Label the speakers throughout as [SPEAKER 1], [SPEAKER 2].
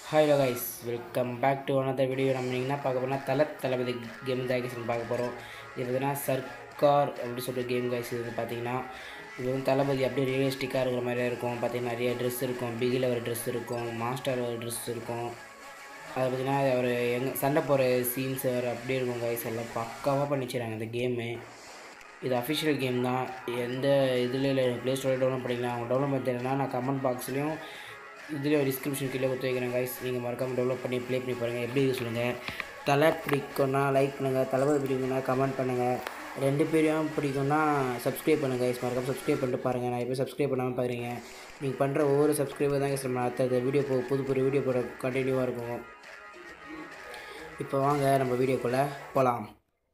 [SPEAKER 1] hi guys welcome back to another video நம்ம என்ன பார்க்க போனால் தல தளபதி கேம் தான் பார்க்க போகிறோம் இது பார்த்தீங்கன்னா சர்க்கார் அப்படி சொல்லிட்டு கேம் கைஸ் இது வந்து பார்த்தீங்கன்னா இது வந்து தளபதி அப்படியே ரியலிஸ்டிக்காக இருக்கிற மாதிரியே இருக்கும் பார்த்தீங்கன்னா நிறைய ட்ரெஸ் இருக்கும் பிகில் ஒரு ட்ரெஸ் இருக்கும் மாஸ்டர் ஒரு ட்ரெஸ் இருக்கும் அது பார்த்தீங்கன்னா அவர் எங்கே சண்டை போகிற சீன்ஸ் அவர் அப்படியே இருக்கும் கைஸ் எல்லாம் பக்காவாக பண்ணிச்சுறாங்க இந்த கேமு இது அஃபிஷியல் கேம் தான் எந்த இதில் இல்லை ப்ளே ஸ்டோரில் டவுன்லோட் பண்ணிக்கலாம் அவங்க டவுன்லோட் பண்ணி தரேன்னா நான் கமெண்ட் பாக்ஸ்லேயும் இதுலேயும் டிஸ்கிரிப்ஷன் கீழே கொடுத்து வைக்கிறேன் கைஸ் நீங்கள் மறக்காமல் டெவலப் பண்ணி ப்ளே பண்ணி பாருங்கள் எப்படி இருக்கு சொல்லுங்கள் தலை பிடிக்கும்னா லைக் பண்ணுங்கள் தளபதி பிடிக்கும்னா கமெண்ட் பண்ணுங்கள் ரெண்டு பேரையும் பிடிக்கும்னா சப்ஸ்கிரைப் பண்ணுங்கள் கைஸ் மறக்காமல் சப்ஸ்கிரைப் பண்ணிட்டு பாருங்கள் நான் இப்போ சப்ஸ்கிரைப் பண்ணாமல் பாருங்க நீங்கள் பண்ணுற ஒவ்வொரு சப்ஸ்கிரைபர் தான் கைஸ் நம்ம அடுத்த வீடியோ போ புது புது வீடியோ போட கண்டினியூவாக இருக்கும் இப்போ வாங்க நம்ம வீடியோக்குள்ளே போகலாம்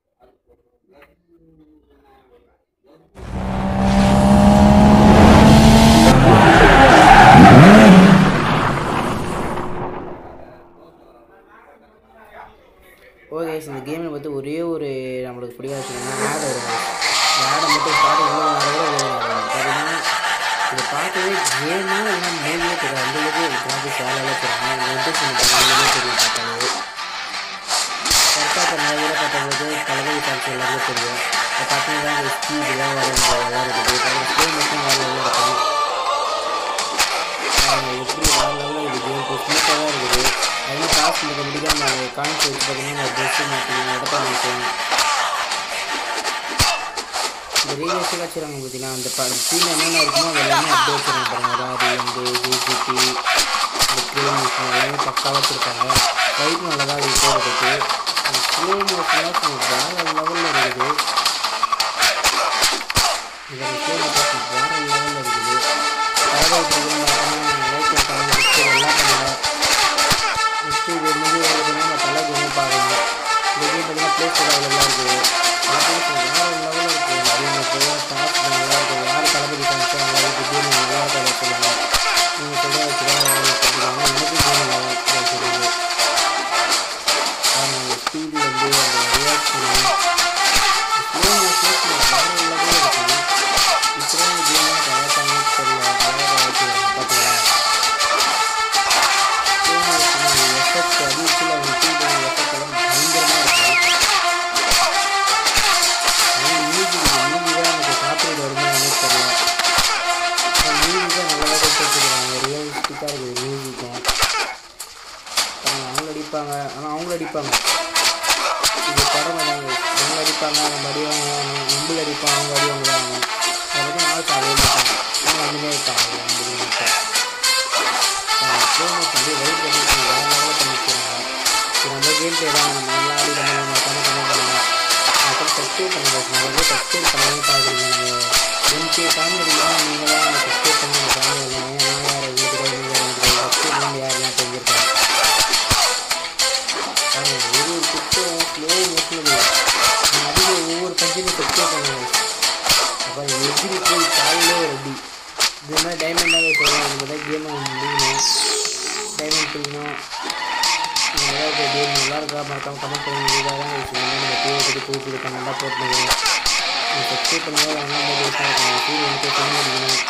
[SPEAKER 1] ஓகே இந்த கேமில் பார்த்து ஒரே ஒரு நம்மளுக்கு பிடிக்காத விஷயம் ஆட் வரும் ஆடை மட்டும் ஸ்டார்டிங் பார்த்தீங்கன்னா இதை பார்க்கவே கேமு இல்லைன்னா மூவியே தெரியும் அந்தளவுக்கு கிராஃபிக்ஸ் வேலையில தெரியும் இன்ட்ரெஸ்ட் தெரியும் பார்த்தாலே கரெக்டாக இப்போ நிறைய பேரை பார்த்தபோது தளபதி ஃபேன்ஸ் எல்லாருக்கும் தெரியும் இப்போ பார்த்தீங்கன்னா இந்த ஸ்பீடெலாம் வரும் விளையாடுறது அப்புறம் ஸ்கூல் மட்டும் வேறு லெவலில் இருக்கும் பாருங்க எப்படி வேறு லெவலில் இது கேம் இப்போ ஸ்மூத்தாக தான் இருக்குது அதெல்லாம் காசு முடிக்க முடியாம நான் காமிச்சு வச்சு பார்த்தீங்கன்னா நான் ட்ரெஸ்ஸு மாற்றிக்கணும் இடத்த மாற்றணும் இந்த ரியலிஸ்டிக்காக வச்சுருவாங்க பார்த்தீங்கன்னா அந்த ப சீன் என்னென்ன இருக்குமோ அது எல்லாமே அப்படியே வச்சுருவாங்க பாருங்க அதாவது வந்து ஜிசிபி இந்த க்ரீன் மிஷின் எல்லாமே பக்காவாக வச்சுருக்காங்க ஃபைட் நல்லா தான் இது போகிறதுக்கு அந்த ஸ்லோ மோஷன்லாம் வேறு லெவலில் இருக்குது இதோட ஸ்லோ மோஷன் வேறு லெவலில் இருக்குது தரவை பிடிக்கும் லைக் பண்ணுறாங்க எல்லாம் பண்ணுங்கள் நெக்ஸ்ட்டு இது வந்து பார்த்தீங்கன்னா நம்ம தலை கேம் பார்க்கணும் இந்த கேம் பார்த்தீங்கன்னா ப்ளே ஸ்டோர் அவைலபிளாக இருக்குது வேறு லெவலில் இருக்குது கேம் இப்போ டாப் நல்லா இருக்கும் யார் தளபதி ஃபேன்ஸோ நல்லா இருக்குது கேம் நல்லா இருக்காது சொல்லுங்கள் நீங்கள் சொல்கிற வச்சு தான் சொல்லுவாங்க எனக்கு கேம் நல்லா இருக்குது ஸ்பீடு வந்து அந்த ரியாக்ஷனு ஸ்லோ மோஷன் வேறு லெவலில் இருக்குது இப்போ கேம் கரெக்டாக தெரியல அழகாக வச்சுருக்காங்க பார்த்தீங்களா எஃபெக்ட் அதிகத்தில் அவங்க ஃபீல் பண்ண எஃபெக்ட் எல்லாம் பயங்கரமாக இருக்குது ஆனால் மியூசிக் மியூசிக் தான் எனக்கு காப்பீடு வருமா எனக்கு தெரியல மியூசிக்காக நல்லாவே கொடுத்துருக்காங்க ரியலிஸ்டிக்காக இருக்குது மியூசிக்கும் அவங்க அடிப்பாங்க ஆனால் அவங்க அடிப்பாங்க இது திறமை தாங்க அவங்க அடிப்பாங்க நம்ம அடிவாங்க நம்மள அடிப்பாங்க அவங்க அடிவாங்க தான் அதை பற்றி நாள் சாவே மாட்டாங்க அவங்க வந்துமே இருப்பாங்க அவங்க மட்டும் ஃபேமஸ் வந்து வெயிட் பண்ணி வேறு லெவலில் பண்ணிக்கிறாங்க இது நம்ம கேம் பிளே தான் நம்ம நல்லா ஆடி நம்ம மறக்காம கமெண்ட் பண்ணுங்க அப்புறம் சப்ஸ்கிரைப் பண்ணுங்க நம்ம வந்து சப்ஸ்கிரைப் பண்ணவே பார்க்குறீங்க நம்ம எம்கே ஃபேமிலிலாம் நீங்கள் தான் சப்ஸ்கிரைப் பண்ணி நம்ம ஃபேமிலி எல்லாமே நான் யார் வீட்டுக்கு நீங்கள் சப்ஸ்கிரைப் பண்ணி யாரெல்லாம் தெரிஞ்சிருக்கேன் பாருங்க ஒரு ஒரு குத்தும் ஸ்லோ மோஷனில் அதிக ஒவ்வொரு கண்டினியூ சப்ஸ்கிரைப் பண்ணுங்க அப்புறம் எதிரி போய் காலையிலே ஒரு அடி இது மாதிரி டைமண்டாகவே சொல்லலாம் இந்த மாதிரி கேமை முடியணும் டைமண்ட் பிடிக்கணும் நல்லா இருக்க கேம் நல்லா இருக்கா மறக்காம கமெண்ட் பண்ணுங்க இதாக தான் வச்சுக்கோங்க நம்ம பேரை பற்றி புது புது கமெண்டாக போட்டுருக்கோம் நீங்கள் சப்ஸ்கிரைப் பண்ணுங்க வாங்க போது யூஸாக இருக்கும் சீரியல் எனக்கு பண்ண முடிக்கணும்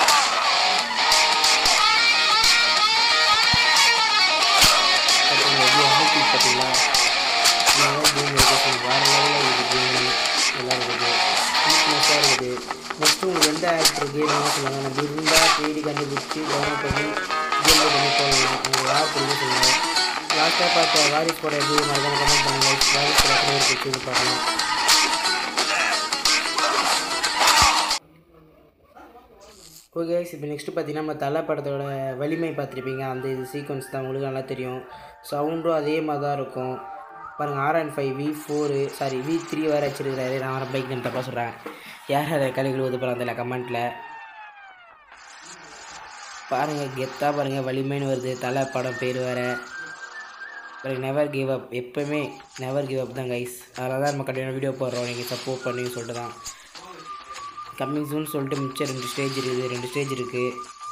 [SPEAKER 1] பார்த்தீங்களா எப்படி அனுப்பி பார்த்தீங்களா நல்லா கேம் இருக்குது வேறு லெவலில் இருக்குது கேம் நல்லா இருக்குது நீட்னஸாக இருக்குது நெக்ஸ்ட்டு உங்களுக்கு எந்த ஆக்டர் கேம்லாம் சொல்லுங்கள் நம்ம இருந்தால் தேடி கண்டுபிடிச்சி டவுன்லோட் பண்ணி கேமில் பண்ணி போகலாம் உங்களுக்கு யார் பிடிக்கும் சொல்லுங்கள் லாஸ்ட்டாக பார்த்த வாரிஸ் படம் எப்படி மறக்காம கமெண்ட் பண்ணுங்கள் வாரிஸ் படம் அப்படியே இருக்கு சொல்லி பார்க்கலாம் ஓகே இப்போ நெக்ஸ்ட்டு பார்த்தீங்கன்னா நம்ம தலை படத்தோட வலிமை பார்த்துருப்பீங்க அந்த இது சீக்வன்ஸ் தான் உங்களுக்கு நல்லா தெரியும் சவுண்டும் அதே மாதிரி தான் இருக்கும் பாருங்கள் R and five V four sorry V three வேறு வச்சிருக்கிறாரு நான் வர பைக் நான் தப்பாக சொல்கிறேன் யார் அதை கழுவி ஊது போகிறாங்க அதில் கமெண்ட்டில் பாருங்கள் கெத்தாக பாருங்கள் வலிமைன்னு வருது தலை படம் பேர் வேறு பாருங்கள் நெவர் கிவ் அப் எப்போவுமே நெவர் கிவ் அப் தான் கைஸ் அதனால தான் நம்ம கண்டிப்பாக வீடியோ போடுறோம் நீங்கள் சப்போர்ட் பண்ணி சொல்லிட்டு தான் கம்மிங் சூன் சொல்லிட்டு மிச்சம் ரெண்டு ஸ்டேஜ் இருக்குது ரெண்டு ஸ்டேஜ் இருக்குது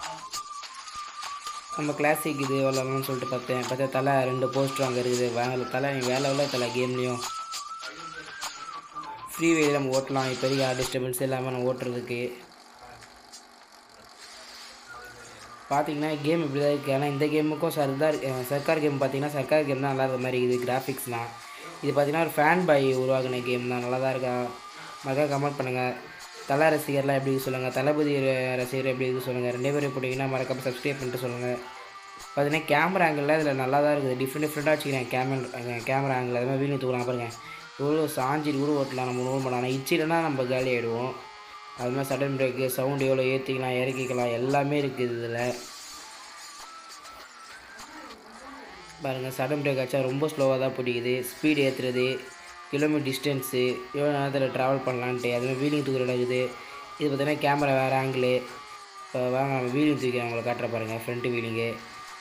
[SPEAKER 1] நம்ம கிளாசிக் இது விளாட்லாம்னு சொல்லிட்டு பார்த்தேன் பார்த்தா தலை ரெண்டு போஸ்டர் அங்கே இருக்குது வேலை தலை நீ வேலை உள்ள தலை கேம்லேயும் ஃப்ரீ வேல நம்ம ஓட்டலாம் இப்போதைக்கு யார் டிஸ்டர்பன்ஸ் இல்லாமல் நம்ம ஓட்டுறதுக்கு பார்த்தீங்கன்னா கேம் இப்படி தான் இருக்குது ஆனால் இந்த கேமுக்கும் சர்தார் அஹ் சர்க்கார் கேம் பார்த்தீங்கன்னா சர்க்கார் கேம் தான் நல்லா இருக்க மாதிரி இருக்குது கிராஃபிக்ஸ்லாம் இது பார்த்தீங்கன்னா ஒரு ஃபேன் பாய் உருவாக்கின கேம் தான் நல்லா தான் இருக்கா மறக்காம கமெண்ட் பண்ணுங்கள் தலை ரசிகர்லாம் எப்படி இருக்கு சொல்லுங்கள் தளபதி ர- ரசிகர் எப்படி இருக்கு சொல்லுங்கள் ரெண்டே பேரும் போட்டிங்கன்னா மறக்காம சப்ஸ்கிரைப் பண்ணிட்டு சொல்லுங்கள் பார்த்தீங்கன்னா கேமரா ஆங்கிளில் இதில் நல்லா தான் இருக்குது டிஃப்ரெண்ட் டிஃப்ரெண்ட்டாக வச்சுக்கிறேன் கேமரா கேமரா ஆங்கிள் அது மாதிரி வீடியோ தூக்கலாம் பாருங்க இவ்வளோ சாஞ்சி கூட ஓட்டலாம் நம்ம நோட் பண்ணலாம் ஆனால் இச்சிலனா நம்ம காலி ஆகிடுவோம் அது மாதிரி சடன் பிரேக்கு சவுண்ட் எவ்வளோ ஏற்றிக்கலாம் இறக்கிக்கலாம் எல்லாமே இருக்குது இதில் பாருங்கள் சடன் பிரேக் ஆச்சா ரொம்ப ஸ்லோவாக தான் பிடிக்குது ஸ்பீடு ஏற்றுறது கிலோமீட்டர் டிஸ்டன்ஸு எவ்வளோ நேரத்தில் ட்ராவல் பண்ணலான்ட்டு அதுமாதிரி வீலிங் தூக்கிற இருக்குது இது பார்த்தீங்கன்னா கேமரா வேறு ஆங்கிள் இப்போ வாங்க நம்ம வீலிங் தூக்கி அவங்கள காட்டுற பாருங்கள் ஃப்ரண்ட்டு வீலிங்கு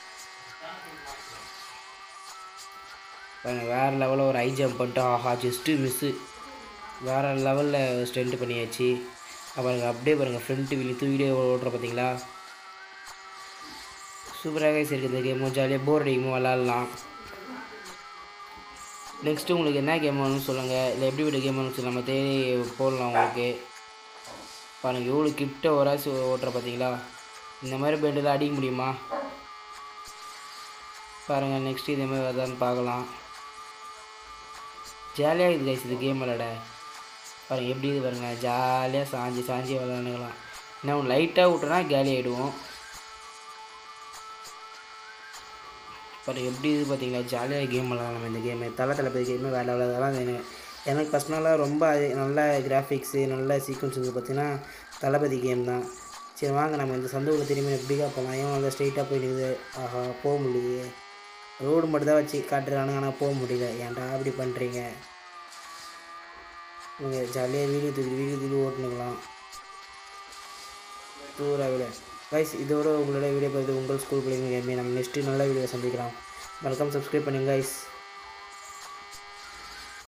[SPEAKER 1] பாருங்க வேறு லெவலில் ஒரு ஹை ஜம்ப் பண்ணிட்டு ஆஹா ஜஸ்ட்டு மிஸ்ஸு வேறு லெவலில் ஸ்ட்ரென்ட் பண்ணியாச்சு பாருங்க அப்படியே பாருங்கள் ஃப்ரண்ட் வீலிங் தூக்கிட்டே ஓடுற பார்த்தீங்களா சூப்பராக இருக்குது இந்த கேமும் ஜாலியாக போர் அடிக்குமோ விளாட்லாம் நெக்ஸ்ட்டு உங்களுக்கு என்ன கேம் வேணும்னு சொல்லுங்கள் இல்லை எப்படி விட கேம் வேணும்னு சொல்லி நம்ம தேடி போடலாம் உங்களுக்கு பாருங்கள் எவ்வளோ கிட்ட ஒரு ஆசு ஓட்டுற பார்த்தீங்களா இந்த மாதிரி பெண்டில் அடிக்க முடியுமா பாருங்கள் நெக்ஸ்ட் இதே மாதிரி வருதான்னு பார்க்கலாம் ஜாலியாக இருக்குது கைஸ் இது கேம் விளாட பாருங்கள் எப்படி இது பாருங்க ஜாலியாக சாஞ்சி சாஞ்சி விளாண்டுக்கலாம் இன்னும் லைட்டாக விட்டோன்னா காலி ஆகிடுவோம் பாருங்க எப்படி இது பார்த்தீங்களா ஜாலியாக கேம் விளாடலாம் இந்த கேமு தலை தளபதி கேமு வேலை விளாடலாம் எனக்கு எனக்கு பர்சனலாக ரொம்ப அது- நல்ல கிராஃபிக்ஸு நல்ல சீக்வன்ஸ் வந்து பார்த்தீங்கன்னா தளபதி கேம் தான் சரி வாங்க நம்ம இந்த சந்தூரில் திரும்பி எப்படிக்கா போகலாம் ஏன் வந்து ஸ்ட்ரெயிட்டாக போய் நிற்குது ஆஹா போக முடியலையே ரோடு மட்டும் தான் வச்சு காட்டுறானுங்க ஆனால் போக முடியல ஏன்டா அப்படி பண்ணுறீங்க நீங்கள் ஜாலியாக வீடியோ தூக்கி வீடியோ தூக்கி ஓட்டுனுக்கலாம் டூராக விட கைஸ் இதோட உங்களோட வீடியோ பார்த்து உங்கள் ஸ்கூல் பிள்ளைங்க கேமே நம்ம நெக்ஸ்ட்டு நல்ல வீடியோ சந்திக்கலாம் மறக்காம சப்ஸ்கிரைப் பண்ணுங்க கைஸ்